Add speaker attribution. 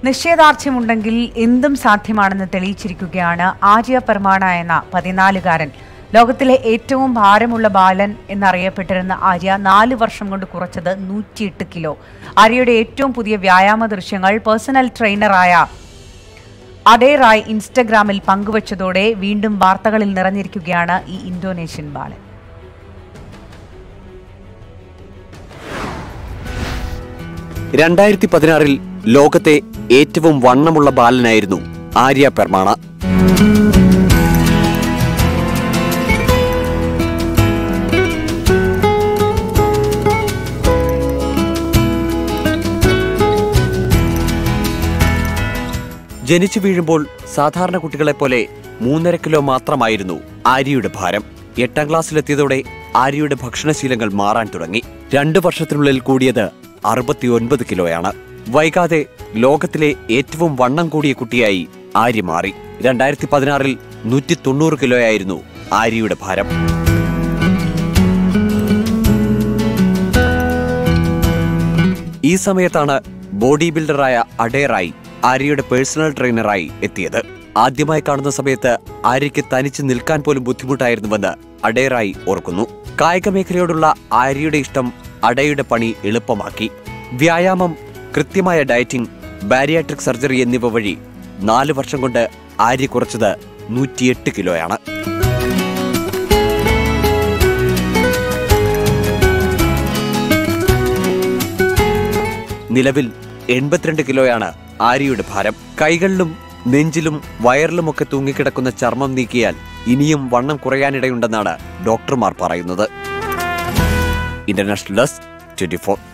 Speaker 1: നിശ്ചയദാർഢ്യമുണ്ടെങ്കിൽ എന്തും സാധ്യമാണെന്ന് തെളിയിച്ചിരിക്കുകയാണ് ആര്യ പെർമാണ എന്ന പതിനാലുകാരൻ ലോകത്തിലെ ഏറ്റവും ഭാരമുള്ള ബാലൻ എന്നറിയപ്പെട്ടിരുന്ന ആര്യ നാല് വർഷം കൊണ്ട് കുറച്ചത് നൂറ്റിയെട്ട് കിലോ ആര്യയുടെ ഏറ്റവും പുതിയ വ്യായാമ ദൃശ്യങ്ങൾ പേഴ്സണൽ ട്രെയിനറായ അഡേ റായ് ഇൻസ്റ്റഗ്രാമിൽ പങ്കുവച്ചതോടെ വീണ്ടും വാർത്തകളിൽ നിറഞ്ഞിരിക്കുകയാണ് ഈ ഇന്തോനേഷ്യൻ ബാലൻ
Speaker 2: രണ്ടായിരത്തി പതിനാറിൽ ലോകത്തെ ഏറ്റവും വണ്ണമുള്ള ബാലനായിരുന്നു ആര്യ പെർമാണ ജനിച്ചു വീഴുമ്പോൾ സാധാരണ കുട്ടികളെപ്പോലെ മൂന്നര കിലോ മാത്രമായിരുന്നു ആര്യയുടെ ഭാരം എട്ടാം ക്ലാസ്സിലെത്തിയതോടെ ആര്യയുടെ ഭക്ഷണശീലങ്ങൾ മാറാൻ തുടങ്ങി രണ്ടു വർഷത്തിനുള്ളിൽ കൂടിയത് അറുപത്തിയൊൻപത് കിലോയാണ് വൈകാതെ ലോകത്തിലെ ഏറ്റവും വണ്ണം കൂടിയ കുട്ടിയായി ആര്യ മാറി രണ്ടായിരത്തി പതിനാറിൽ നൂറ്റി തൊണ്ണൂറ് കിലോയായിരുന്നു ആര്യയുടെ ഭാരം ഈ സമയത്താണ് ബോഡി ബിൽഡറായ അഡേറായി ആര്യയുടെ പേഴ്സണൽ ട്രെയിനറായി എത്തിയത് ആദ്യമായി കാണുന്ന സമയത്ത് ആര്യയ്ക്ക് തനിച്ച് നിൽക്കാൻ പോലും ബുദ്ധിമുട്ടായിരുന്നുവെന്ന് അഡേറായി ഓർക്കുന്നു കായിക മേഖലയോടുള്ള ആര്യയുടെ ഇഷ്ടം അടയുടെ പണി എളുപ്പമാക്കി വ്യായാമം കൃത്യമായ ഡയറ്റിംഗ് ബാരിയാട്രിക് സർജറി എന്നിവ വഴി നാല് വർഷം കൊണ്ട് ആര്യ കുറച്ചത് നൂറ്റിയെട്ട് കിലോയാണ് നിലവിൽ എൺപത്തിരണ്ട് കിലോയാണ് ആര്യയുടെ ഭാരം കൈകളിലും നെഞ്ചിലും വയറിലുമൊക്കെ തൂങ്ങിക്കിടക്കുന്ന ചർമ്മം നീക്കിയാൽ ഇനിയും വണ്ണം കുറയാനിടയുണ്ടെന്നാണ് ഡോക്ടർമാർ പറയുന്നത് ഇന്റർനാഷണൽ ഡെസ്ക് ട്വന്റി